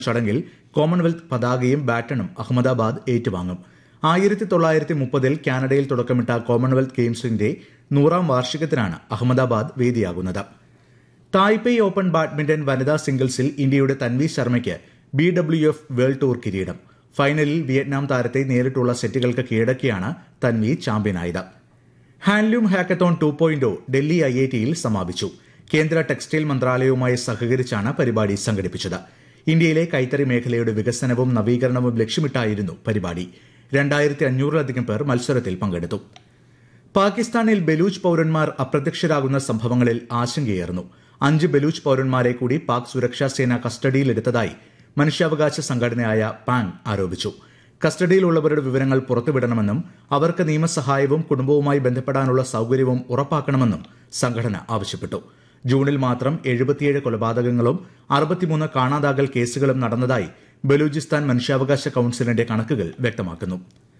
ചടങ്ങിൽ കോമൺവെൽത്ത് പതാകയും ബാറ്റണും അഹമ്മദാബാദ് ഏറ്റുവാങ്ങും ആയിരത്തി തൊള്ളായിരത്തി മുപ്പതിൽ കാനഡയിൽ തുടക്കമിട്ട കോമൺവെൽത്ത് ഗെയിംസിന്റെ നൂറാം വാർഷികത്തിനാണ് അഹമ്മദാബാദ് വേദിയാകുന്നത് തായ്പേയ് ഓപ്പൺ ബാഡ്മിന്റൺ വനിതാ സിംഗിൾസിൽ ഇന്ത്യയുടെ തൻവി ശർമ്മയ്ക്ക് B W F world tour കിരീടം ഫൈനലിൽ വിയറ്റ്നാം താരത്തെ നേരിട്ടുള്ള സെറ്റുകൾക്ക് കീഴടക്കിയാണ് തൻവി ചാമ്പ്യനായത് handloom hackathon two point Delhi I I ടിയിൽ സമാപിച്ചു കേന്ദ്ര ടെക്സ്റ്റൈൽ മന്ത്രാലയവുമായി സഹകരിച്ചാണ് പരിപാടി സംഘടിപ്പിച്ചത് ഇന്ത്യയിലെ കൈത്തറി മേഖലയുടെ വികസനവും നവീകരണവും ലക്ഷ്യമിട്ടായിരുന്നു പരിപാടി രണ്ടായിരത്തി അഞ്ഞൂറിലധികം പേർ മത്സരത്തിൽ പങ്കെടുത്തു പാകിസ്ഥാനിൽ ബലൂച്ച് പൌരന്മാർ അപ്രത്യക്ഷരാകുന്ന സംഭവങ്ങളിൽ ആശങ്കയേറുന്നു അഞ്ച് ബലൂച്ച് പൌരന്മാരെ കൂടി പാക് സുരക്ഷാ സേന കസ്റ്റഡിയിലെടുത്തതായി മനുഷ്യാവകാശ സംഘടനയായ പാങ് ആരോപിച്ചു കസ്റ്റഡിയിലുള്ളവരുടെ വിവരങ്ങൾ പുറത്തുവിടണമെന്നും അവർക്ക് നിയമസഹായവും കുടുംബവുമായി ബന്ധപ്പെടാനുള്ള സൌകര്യവും ഉറപ്പാക്കണമെന്നും സംഘടന ആവശ്യപ്പെട്ടു ജൂണിൽ മാത്രം എഴുപത്തിയേഴ് കൊലപാതകങ്ങളും അറുപത്തിമൂന്ന് കാണാതാകൽ കേസുകളും നടന്നതായി ബലൂചിസ്ഥാൻ മനുഷ്യാവകാശ കൌൺസിലിന്റെ കണക്കുകൾ വ്യക്തമാക്കുന്നു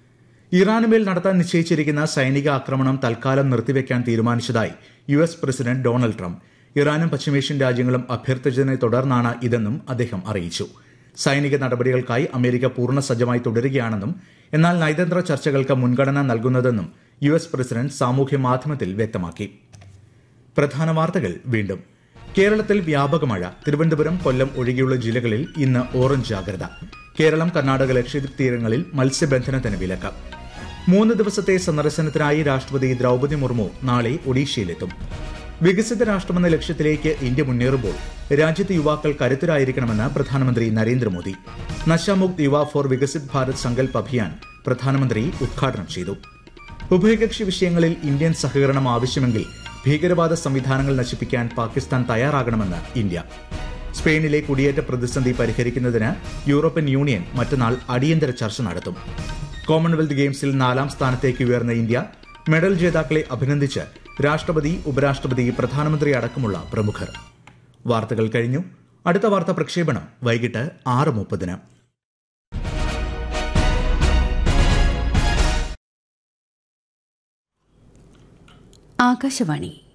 ഇറാനുമേൽ നടത്താൻ നിശ്ചയിച്ചിരിക്കുന്ന സൈനിക ആക്രമണം തൽക്കാലം നിർത്തിവെക്കാൻ തീരുമാനിച്ചതായി U S president Donald Trump ഇറാനും പശ്ചിമേഷ്യൻ രാജ്യങ്ങളും അഭ്യർത്ഥിച്ചതിനെ തുടർന്നാണ് ഇതെന്നും അദ്ദേഹം അറിയിച്ചു സൈനിക നടപടികൾക്കായി അമേരിക്ക പൂർണ്ണ സജ്ജമായി തുടരുകയാണെന്നും എന്നാൽ നയതന്ത്ര ചർച്ചകൾക്ക് മുൻഗണന നൽകുന്നതെന്നും യു എസ് പ്രസിഡന്റ് സാമൂഹ്യ മാധ്യമത്തിൽ വ്യക്തമാക്കി പ്രധാന വാർത്തകൾ വീണ്ടും കേരളത്തിൽ വ്യാപക മഴ തിരുവനന്തപുരം കൊല്ലം ഒഴികെയുള്ള ജില്ലകളിൽ ഇന്ന് ഓറഞ്ച് ജാഗ്രത കേരളം കർണാടക ലക്ഷദ്വീപ് തീരങ്ങളിൽ മത്സ്യബന്ധനത്തിന് വിലക്ക് മൂന്ന് ദിവസത്തെ സന്ദർശനത്തിനായി രാഷ്ട്രപതി ദ്രൌപദി മുർമു നാളെ ഒഡീഷയിലെത്തും വികസിത രാഷ്ട്രമെന്ന ലക്ഷ്യത്തിലേക്ക് ഇന്ത്യ മുന്നേറുമ്പോൾ രാജ്യത്തെ യുവാക്കൾ കരുത്തരായിരിക്കണമെന്ന് പ്രധാനമന്ത്രി നരേന്ദ്രമോദി നശാമുക്ത് യുവ ഫോർ വികസിത് ഭാരത് സങ്കൽപ് അഭിയാൻ പ്രധാനമന്ത്രി ഉദ്ഘാടനം ചെയ്തു ഉഭയകക്ഷി വിഷയങ്ങളിൽ ഇന്ത്യൻ സഹകരണം ആവശ്യമെങ്കിൽ ഭീകരവാദ സംവിധാനങ്ങൾ നശിപ്പിക്കാൻ പാകിസ്ഥാൻ തയ്യാറാകണമെന്ന് ഇന്ത്യ സ്പെയിനിലെ കുടിയേറ്റ പ്രതിസന്ധി പരിഹരിക്കുന്നതിന് യൂറോപ്യൻ യൂണിയൻ മറ്റന്നാൾ അടിയന്തര ചർച്ച നടത്തും കോമൺവെൽത്ത് ഗെയിംസിൽ നാലാം സ്ഥാനത്തേക്ക് ഉയർന്ന ഇന്ത്യ മെഡൽ ജേതാക്കളെ അഭിനന്ദിച്ച് രാഷ്ട്രപതി ഉപരാഷ്ട്രപതി പ്രധാനമന്ത്രി അടക്കമുള്ള പ്രമുഖർ വാർത്തകൾ കഴിഞ്ഞു അടുത്ത വാർത്താ പ്രക്ഷേപണം വൈകിട്ട് ആറ് മുപ്പതിന് ആകാശവാണി